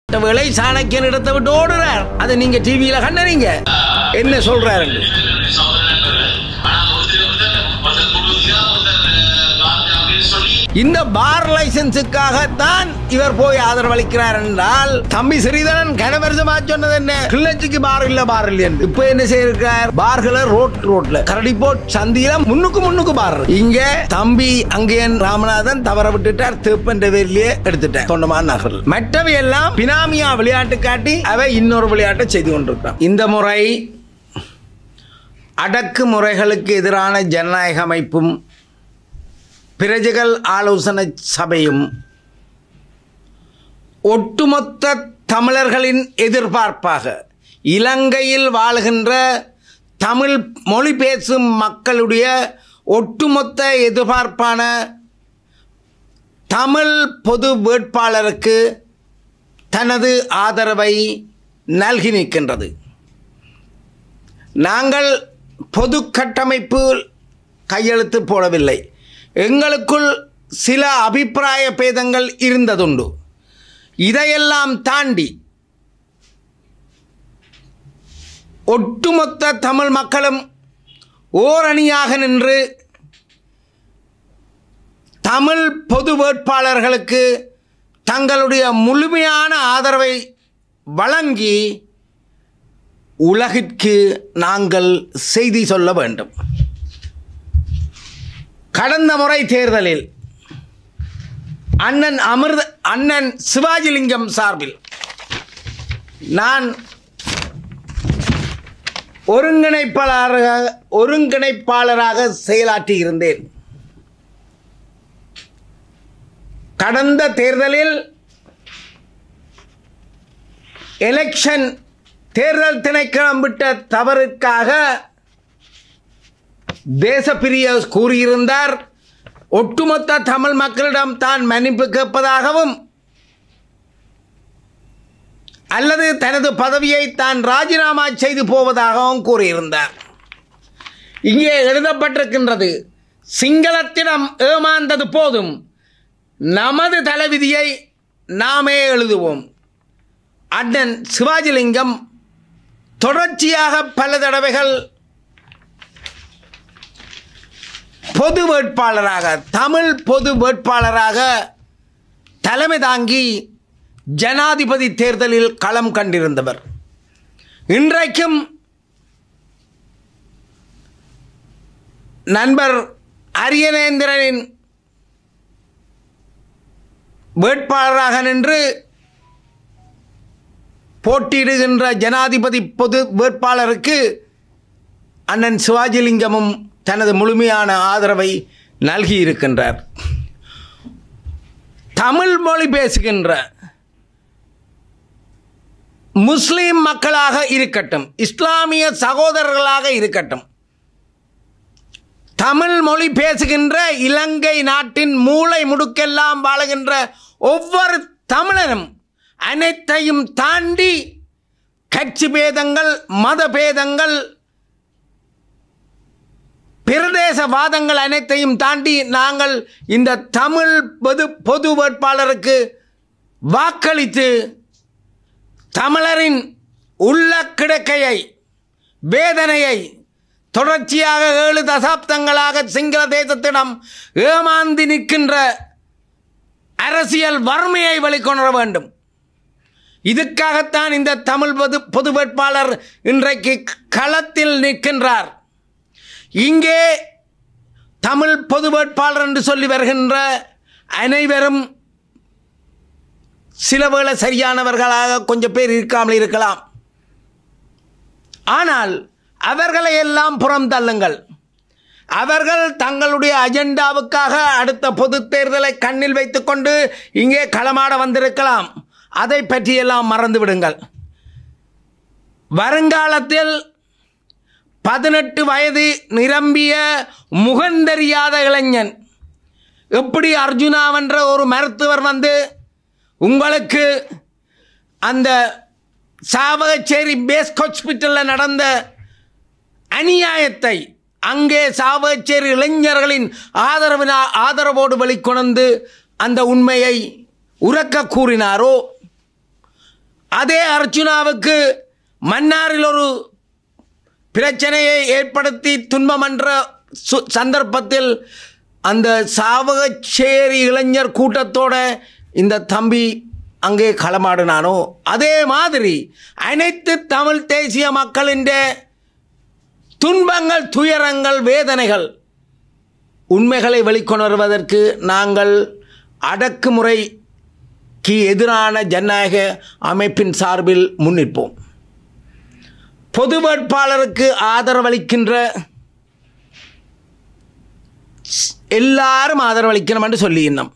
வேளை சாணக்கியன் இடத்தை விட்டு ஓடுறார் அதை நீங்க டிவியில கண்டறீங்க என்ன சொல்றாரு என்னுடைய சகோதரன் என்பவர். ஆனா ஒருத்தர் ஒருத்தர் ஒருத்தர் கொடுங்க ஒருத்தர் வாங்க அப்படின்னு சொல்லி இந்த பார் லைசன்ஸுக்காகத்தான் இவர் போய் ஆதரவளிக்கிறார் என்றால் தம்பி ஸ்ரீதரன் கனவரிசமா சொன்னது என்ன கிள்ளச்சிக்கு பார் இல்ல பார் இல்ல இப்ப என்ன செய்யிருக்கார் பார்களை ரோட் ரோட்ல கரடிப்போட் சந்தியில முன்னுக்கு முன்னுக்கு பார் இங்க தம்பி அங்கேயன் ராமநாதன் தவற விட்டுட்டார் திருப்பன்ற பேர்லயே எடுத்துட்டார் தொண்டமான் நகர் மற்றவை எல்லாம் பினாமியா விளையாட்டு காட்டி அவை இன்னொரு விளையாட்டை செய்து கொண்டிருக்கான் இந்த முறை அடக்குமுறைகளுக்கு எதிரான ஜனநாயக அமைப்பும் பிரஜைகள் ஆலோசனை சபையும் ஒட்டுமொத்த தமிழர்களின் எதிர்பார்ப்பாக இலங்கையில் வாழுகின்ற தமிழ் மொழி பேசும் மக்களுடைய ஒட்டுமொத்த எதிர்பார்ப்பான தமிழ் பொது வேட்பாளருக்கு தனது ஆதரவை நல்கி நிற்கின்றது நாங்கள் பொது கட்டமைப்பு கையெழுத்து போடவில்லை எங்களுக்குள் சில அபிப்பிராய பேதங்கள் இருந்ததுண்டு இதையெல்லாம் தாண்டி ஒட்டுமொத்த தமிழ் மக்களும் ஓரணியாக நின்று தமிழ் பொது வேட்பாளர்களுக்கு தங்களுடைய முழுமையான ஆதரவை வழங்கி உலகிற்கு நாங்கள் செய்தி சொல்ல வேண்டும் கடந்த முறை தேர்தலில் அண்ணன் அமிர்த அண்ணன் சிவாஜிலிங்கம் சார்பில் நான் ஒருங்கிணைப்பாளராக ஒருங்கிணைப்பாளராக செயலாற்றி இருந்தேன் கடந்த தேர்தலில் எலெக்ஷன் தேர்தல் திணைக்களம் விட்ட தவறுக்காக தேசப்பிரிய கூறியிருந்தார் ஒட்டுமொத்த தமிழ் மக்களிடம் தான் மன்னிப்பு கேட்பதாகவும் அல்லது தனது பதவியை தான் ராஜினாமா செய்து போவதாகவும் கூறியிருந்தார் இங்கே எழுதப்பட்டிருக்கின்றது சிங்களத்திடம் ஏமாந்தது போதும் நமது தலைவிதியை நாமே எழுதுவோம் அண்ணன் சிவாஜிலிங்கம் தொடர்ச்சியாக பல தடவைகள் பொது வேட்பாளராக தமிழ் பொது வேட்பாளராக தலைமை தாங்கி ஜனாதிபதி தேர்தலில் களம் கண்டிருந்தவர் இன்றைக்கும் நண்பர் அரியநேந்திரனின் வேட்பாளராக நின்று போட்டியிடுகின்ற ஜனாதிபதி பொது வேட்பாளருக்கு அண்ணன் சிவாஜிலிங்கமும் தனது முழுமையான ஆதரவை நல்கியிருக்கின்றார் தமிழ் மொழி பேசுகின்ற முஸ்லிம் மக்களாக இருக்கட்டும் இஸ்லாமிய சகோதரர்களாக இருக்கட்டும் தமிழ் மொழி பேசுகின்ற இலங்கை நாட்டின் மூளை முடுக்கெல்லாம் வாழுகின்ற ஒவ்வொரு தமிழனும் அனைத்தையும் தாண்டி கட்சி பேதங்கள் மத பேதங்கள் பிரதேசவாதங்கள் அனைத்தையும் தாண்டி நாங்கள் இந்த தமிழ் பொது பொது வேட்பாளருக்கு வாக்களித்து தமிழரின் உள்ள கிடக்கையை வேதனையை தொடர்ச்சியாக ஏழு தசாப்தங்களாக சிங்கள தேசத்திடம் ஏமாந்து நிற்கின்ற அரசியல் வறுமையை வெளிக்கொணர வேண்டும் இதுக்காகத்தான் இந்த தமிழ் பொது பொது வேட்பாளர் இன்றைக்கு களத்தில் நிற்கின்றார் இங்கே தமிழ் பொது வேட்பாளர் என்று சொல்லி வருகின்ற அனைவரும் சில வேளை சரியானவர்களாக கொஞ்சம் பேர் இருக்காமல் இருக்கலாம் ஆனால் அவர்களை எல்லாம் புறம் தள்ளுங்கள் அவர்கள் தங்களுடைய அஜெண்டாவுக்காக அடுத்த பொது தேர்தலை கண்ணில் வைத்துக்கொண்டு இங்கே களமாட வந்திருக்கலாம் அதை பற்றியெல்லாம் மறந்து விடுங்கள் வருங்காலத்தில் பதினெட்டு வயது நிரம்பிய முகந்தறியாத இளைஞன் எப்படி அர்ஜுனாவென்ற ஒரு மருத்துவர் வந்து உங்களுக்கு அந்த சாவகச்சேரி பேஸ் ஹாஸ்பிட்டலில் நடந்த அநியாயத்தை அங்கே சாவகச்சேரி இளைஞர்களின் ஆதரவினா ஆதரவோடு வெளிக்கொணர்ந்து அந்த உண்மையை உறக்க கூறினாரோ அதே அர்ச்சுனாவுக்கு மன்னாரில் ஒரு பிரச்சனையை ஏற்படுத்தி துன்பமன்ற சு- சந்தர்ப்பத்தில் அந்த சாவகச்சேரி இளைஞர் கூட்டத்தோட இந்த தம்பி அங்கே களமாடினானோ அதே மாதிரி அனைத்து தமிழ் தேசிய மக்களின் துன்பங்கள் துயரங்கள் வேதனைகள் உண்மைகளை வெளிக்கொணர்வதற்கு நாங்கள் அடக்குமுறைக்கு எதிரான ஜனநாயக அமைப்பின் சார்பில் முன்னிற்போம் பொது வேட்பாளருக்கு ஆதரவளிக்கின்ற எல்லாரும் ஆதரவளிக்கணும் என்று சொல்லியிருந்தோம்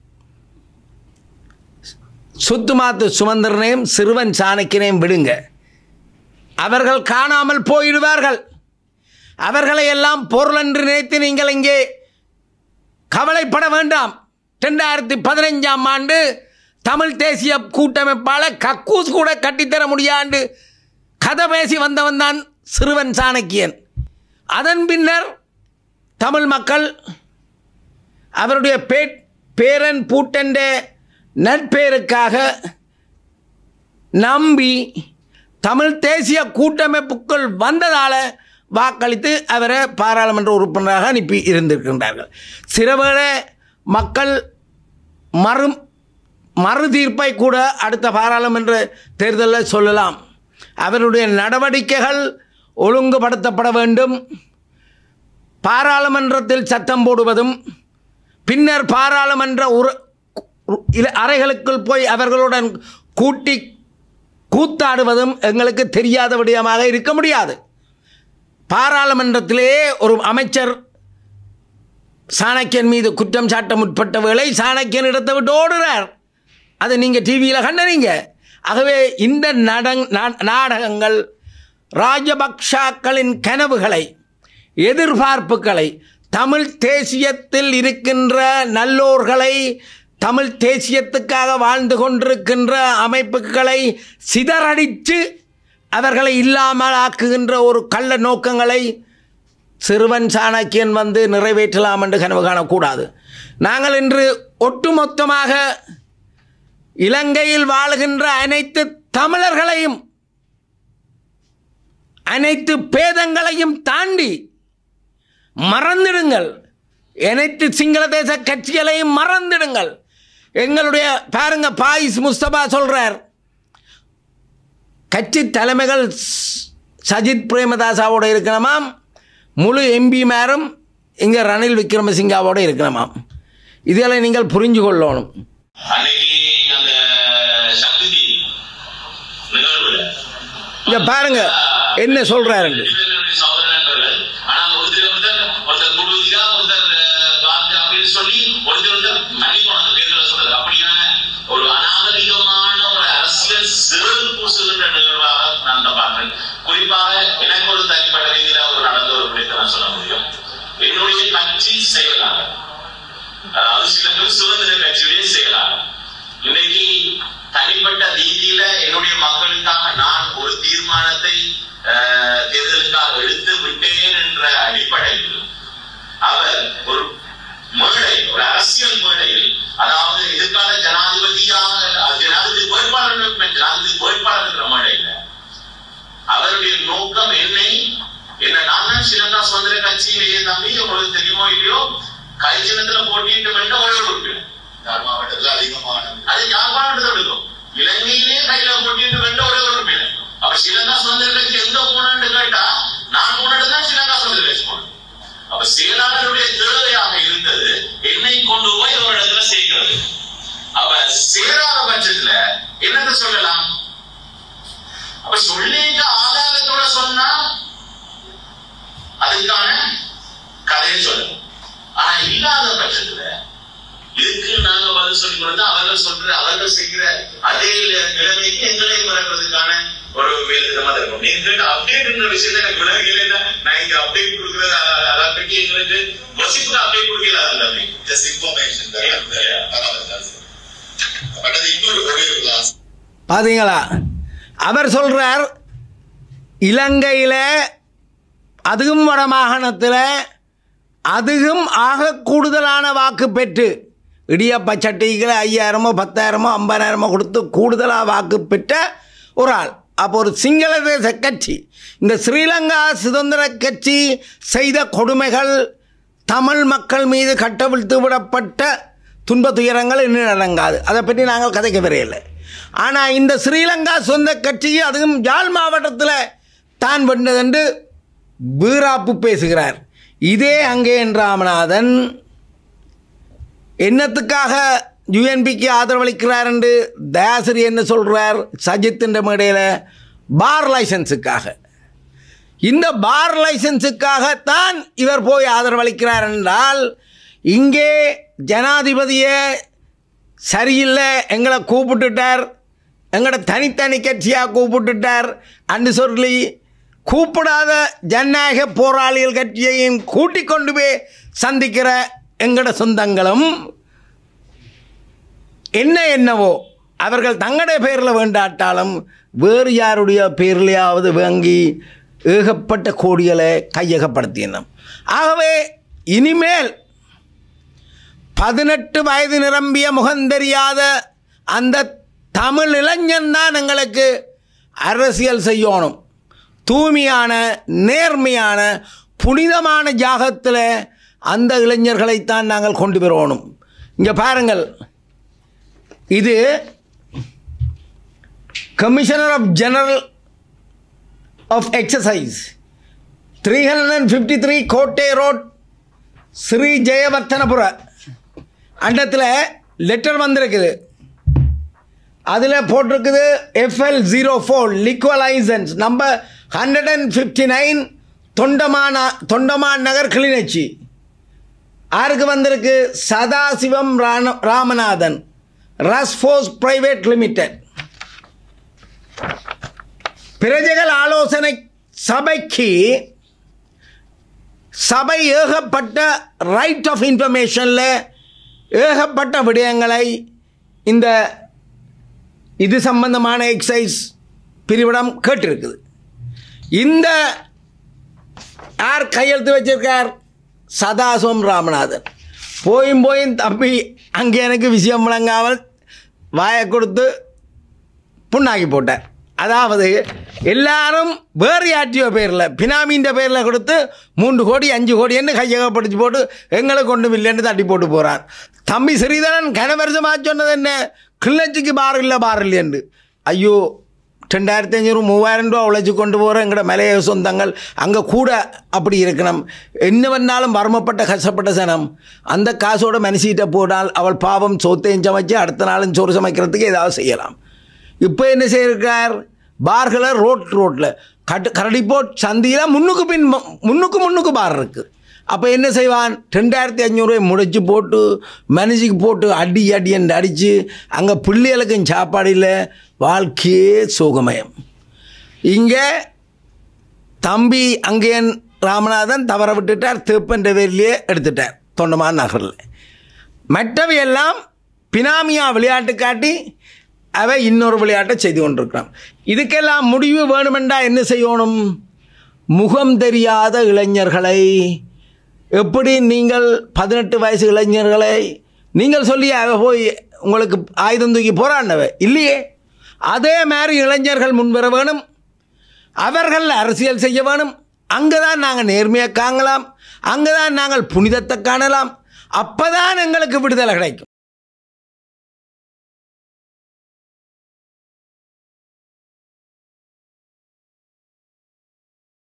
சுத்துமாத்து சுமந்திரனையும் சிறுவன் சாணக்கினையும் விடுங்க அவர்கள் காணாமல் போயிடுவார்கள் அவர்களை எல்லாம் பொருள் என்று நினைத்து நீங்கள் இங்கே கவலைப்பட வேண்டாம் ரெண்டாயிரத்தி பதினைஞ்சாம் ஆண்டு தமிழ் தேசிய கூட்டமைப்பால் கக்கூஸ் கூட கட்டித்தர முடியாது கதை பேசி வந்தவன் தான் சிறுவன் சாணக்கியன் அதன் பின்னர் தமிழ் மக்கள் அவருடைய பே பேரன் பூட்டென்ற நட்பேருக்காக நம்பி தமிழ் தேசிய கூட்டமைப்புக்குள் வந்ததால் வாக்களித்து அவரை பாராளுமன்ற உறுப்பினராக அனுப்பி இருந்திருக்கின்றார்கள் சிறுவேளை மக்கள் மறு மறு தீர்ப்பை கூட அடுத்த பாராளுமன்ற தேர்தலில் சொல்லலாம் அவருடைய நடவடிக்கைகள் ஒழுங்குபடுத்தப்பட வேண்டும் பாராளுமன்றத்தில் சத்தம் போடுவதும் பின்னர் பாராளுமன்ற உரு இல- அறைகளுக்குள் போய் அவர்களுடன் கூட்டி கூத்தாடுவதும் எங்களுக்கு தெரியாத விடயமாக இருக்க முடியாது பாராளுமன்றத்திலே ஒரு அமைச்சர் சாணக்கியன் மீது குற்றம் சாட்ட முற்பட்ட வேளை சாணக்கியன் இடத்தை விட்டு ஓடுறார் அது நீங்கள் டிவியில் கண்டறீங்க ஆகவே இந்த நடங் நா- நாடகங்கள் ராஜபக்ஷாக்களின் கனவுகளை எதிர்பார்ப்புகளை தமிழ் தேசியத்தில் இருக்கின்ற நல்லோர்களை தமிழ் தேசியத்துக்காக வாழ்ந்து கொண்டிருக்கின்ற அமைப்புகளை சிதறடித்து அவர்களை இல்லாமல் ஆக்குகின்ற ஒரு கள்ள நோக்கங்களை சிறுவன் சாணக்கியன் வந்து நிறைவேற்றலாம் என்று கனவு காணக்கூடாது நாங்கள் இன்று ஒட்டுமொத்தமாக இலங்கையில் வாழுகின்ற அனைத்து தமிழர்களையும் அனைத்து பேதங்களையும் தாண்டி மறந்திடுங்கள் அனைத்து சிங்கள தேச கட்சிகளையும் மறந்திடுங்கள் எங்களுடைய பாருங்க பாயிஸ் முஸ்தபா சொல்றார் கட்சி தலைமைகள் ஸ்- சஜித் பிரேமதாசாவோட இருக்கணுமாம் முழு எம்பிமாரும் இங்கே ரணில் விக்ரமசிங்காவோட இருக்கணுமாம் இதெல்லாம் நீங்கள் புரிஞ்சு கொள்ளணும் அன்னைக்கு அந்த சக்தி டிவி நிகழ்வுல இங்க பாருங்க என்ன சொல்றாரு ரெண்டு பேருடைய சகோதரர்கள் ஆனா ஒருத்தர் ஒருத்தர் ஒருத்தர் குழுதியா ஒருத்தர் அஹ், காந்தி அப்படின்னு சொல்லி ஒருத்தர் ஒருத்தர் மன்னிக்கணும் அந்த பேர்களை சொல்றது அப்படியான ஒரு அநாகரிகமான ஒரு அரசியல் சிறு பூசுகின்ற நிகழ்வாக நான் இதை பார்க்கிறேன் குறிப்பாக எனக்கு ஒரு தனிப்பட்ட ரீதியில ஒரு நடந்த ஒரு விடயத்தை நான் சொல்ல முடியும் என்னுடைய கட்சி செயலாளர் அதாவது சில பேர் சுதந்திர கட்சியுடைய செயலாளர் இன்னைக்கு தனிப்பட்ட ரீதியில என்னுடைய மக்களுக்காக நான் ஒரு தீர்மானத்தை அஹ், தேர்தலுக்காக எடுத்து விட்டேன் என்ற அடிப்படையில் அவர் ஒரு மேடை ஒரு அரசியல் மேடையில் அதாவது எதிர்கால ஜனாதிபதியாக ஜனாதிபதி வேட்பாளர் ஜனாதிபதி வேட்பாளர் என்ற மேடையில அவருடைய நோக்கம் என்னை என்ன நான் தான் ஸ்ரீலங்கா சுதந்திர கட்சியிலேயே தம்பி உங்களுக்கு தெரியுமோ இல்லையோ கைச்சின்னத்துல போட்டிட்டு வேண்ட ஒரே உறுப்பினர் யாழ் மாவட்டத்தில் அதிகமான அது யாழ்ப்பாணத்தில் இருக்கும் இலங்கையிலே கையில போட்டிட்டு வேண்ட ஒரே உறுப்பினர் அப்ப ஸ்ரீலங்கா சுதந்திர கட்சி எங்க போனேன்னு கேட்டா நான் போனது தான் ஸ்ரீலங்கா சுதந்திர கட்சி போனேன் அப்ப செயலாளருடைய தேவையாக இருந்தது என்னை கொண்டு போய் ஒரு இடத்துல செய்கிறது அப்ப சேராத பட்சத்துல என்னத்தை சொல்லலாம் அப்ப சொல்லிட்டு ஆதாரத்தோட சொன்னா அதுக்கான கதையை சொல்லணும் ஆனா இல்லாத பட்சத்துல இதுக்கு நாங்க பதில் சொல்லி கொடுத்தா அவர்கள் சொல்ற அவர்கள் செய்கிற அதே நிலைமைக்கு எங்களையும் மறக்கிறதுக்கான ஒரு வேலைதமா இருக்கும் நீங்க கேட்ட அப்டேட்ன்ற விஷயத்த எனக்கு விளங்கல இல்ல நான் இங்க அப்டேட் கொடுக்கறது அ- அதை பற்றி எங்களுக்கு வசிப்புக்கு அப்டேட் கொடுக்கல அது தம்பி just information that Yeah, அந்த yeah. பரவாயில்ல பட் அது இன்னொரு ஒரே ஒரு last பார்த்தீங்களா அவர் சொல்றார் இலங்கையில் அதுவும் வட மாகாணத்தில் அதுவும் ஆக கூடுதலான வாக்கு பெற்று இடியப்ப சட்டிகளை ஐயாயிரமோ பத்தாயிரமோ ஐம்பதாயிரமோ கொடுத்து கூடுதலாக வாக்கு பெற்ற ஒரு ஆள் அப்போ ஒரு சிங்கள தேச கட்சி இந்த ஸ்ரீலங்கா சுதந்திர கட்சி செய்த கொடுமைகள் தமிழ் மக்கள் மீது கட்டவிழ்த்து விடப்பட்ட துன்ப துயரங்கள் இன்னும் அடங்காது அதை பற்றி நாங்கள் கதைக்க வரையில்லை ஆனால் இந்த ஸ்ரீலங்கா சொந்த கட்சி அதுவும் யாழ் மாவட்டத்தில் தான் வென்றதென்று வீராப்பு பேசுகிறார் இதே அங்கே ராமநாதன் என்னத்துக்காக யுஎன்பிக்கு ஆதரவளிக்கிறார் என்று தயாசிரி என்ன சொல்கிறார் சஜித் என்ற மேடையில் பார் லைசன்ஸுக்காக இந்த பார் லைசன்ஸுக்காகத்தான் இவர் போய் ஆதரவளிக்கிறார் என்றால் இங்கே ஜனாதிபதியை சரியில்லை எங்களை கூப்பிட்டுட்டார் எங்களோட தனித்தனி கட்சியாக கூப்பிட்டுட்டார் அன்று சொல்லி கூப்பிடாத ஜனநாயக போராளிகள் கட்சியையும் கூட்டிக் கொண்டு போய் சந்திக்கிற எங்களோட சொந்தங்களும் என்ன என்னவோ அவர்கள் தங்களுடைய பேரில் வேண்டாட்டாலும் வேறு யாருடைய பேர்லையாவது வாங்கி ஏகப்பட்ட கோடிகளை கையகப்படுத்தினோம் ஆகவே இனிமேல் பதினெட்டு வயது நிரம்பிய முகந்தெரியாத அந்த தமிழ் இளைஞன் தான் எங்களுக்கு அரசியல் செய்யணும் தூய்மையான நேர்மையான புனிதமான ஜாகத்தில் அந்த இளைஞர்களைத்தான் நாங்கள் கொண்டு வரணும் இங்கே பாருங்கள் இது commissioner of general of excise three hundred and fifty three Kotte road Sri Jayawardenepura அண்டத்தில் லெட்டர் வந்திருக்குது அதில் போட்டிருக்குது FL zero four liquor licence number hundred and fifty nine Thondaman Thondaman Nagar Kilinochchi யாருக்கு வந்திருக்கு சதாசிவம் ராண ராமநாதன் ரஸ்போஸ் பிரைவேட் லிமிடெட் பிரஜைகள் ஆலோசனை சபைக்கு சபை ஏகப்பட்ட ரைட் ஆஃப் இன்ஃபர்மேஷனில் ஏகப்பட்ட விடயங்களை இந்த இது சம்பந்தமான எக்ஸைஸ் பிரிவிடம் கேட்டிருக்குது இந்த யார் கையெழுத்து வச்சிருக்கார் சதாசிவம் ராமநாதன் போயும் போயும் தம்பி அங்கே எனக்கு விஷயம் விளங்காமல் வாயை கொடுத்து புண்ணாக்கி போட்டார் அதாவது எல்லாரும் வேறு யாற்றியோ பேரில் பினாமின்ற பேரில் கொடுத்து மூன்று கோடி அஞ்சு கோடின்னு கையகப்படுத்தி போட்டு எங்களுக்கு கொண்டும் இல்லைன்னு தட்டி போட்டு போகிறார் தம்பி ஸ்ரீதரன் கனவரிசமாக சொன்னது என்ன கிள்ளச்சிக்கு பார் இல்லை பார் இல்லையன்று ஐயோ ரெண்டாயிரத்தி அஞ்சூறு மூவாயிரம் ரூபா உழைச்சி கொண்டு போகிற எங்களோட மலைய சொந்தங்கள் அங்கே கூட அப்படி இருக்கணும் என்ன வேணாலும் வரமப்பட்ட கஷ்டப்பட்ட சனம் அந்த காசோட மனசிட்ட போனால் அவள் பாவம் சோத்தையும் சமைச்சு அடுத்த நாளும் சோறு சமைக்கிறதுக்கு ஏதாவது செய்யலாம் இப்போ என்ன செய்யிருக்கார் பார்களை ரோட் ரோட்டில் கட்டு கரடிப்போட் சந்தியில் முன்னுக்கு பின் முன்னுக்கு முன்னுக்கு பார் இருக்குது அப்போ என்ன செய்வான் ரெண்டாயிரத்தி அஞ்சூறுவாய் முடிச்சு போட்டு மனுஷிக்கு போட்டு அடி அடி என்று அடித்து அங்கே பிள்ளைகளுக்கும் சாப்பாடு இல்லை வாழ்க்கையே சோகமயம் இங்கே தம்பி அங்கேயன் ராமநாதன் தவற விட்டுட்டார் திருப்பன்ற வேலையே எடுத்துட்டார் தொண்டமான் நகரில் மற்றவையெல்லாம் பினாமியா விளையாட்டு காட்டி அவை இன்னொரு விளையாட்டை செய்து கொண்டிருக்கிறான் இதுக்கெல்லாம் முடிவு வேணுமெண்டா என்ன செய்யணும் முகம் தெரியாத இளைஞர்களை எப்படி நீங்கள் பதினெட்டு வயசு இளைஞர்களை நீங்கள் சொல்லி அவ போய் உங்களுக்கு ஆயுதம் தூக்கி போராடினவ இல்லையே அதே மாதிரி இளைஞர்கள் முன்வர வேணும் அவர்கள் அரசியல் செய்ய வேணும் அங்கே தான் நாங்கள் நேர்மையை காணலாம் அங்கே தான் நாங்கள் புனிதத்தை காணலாம் அப்போ தான் எங்களுக்கு விடுதலை கிடைக்கும்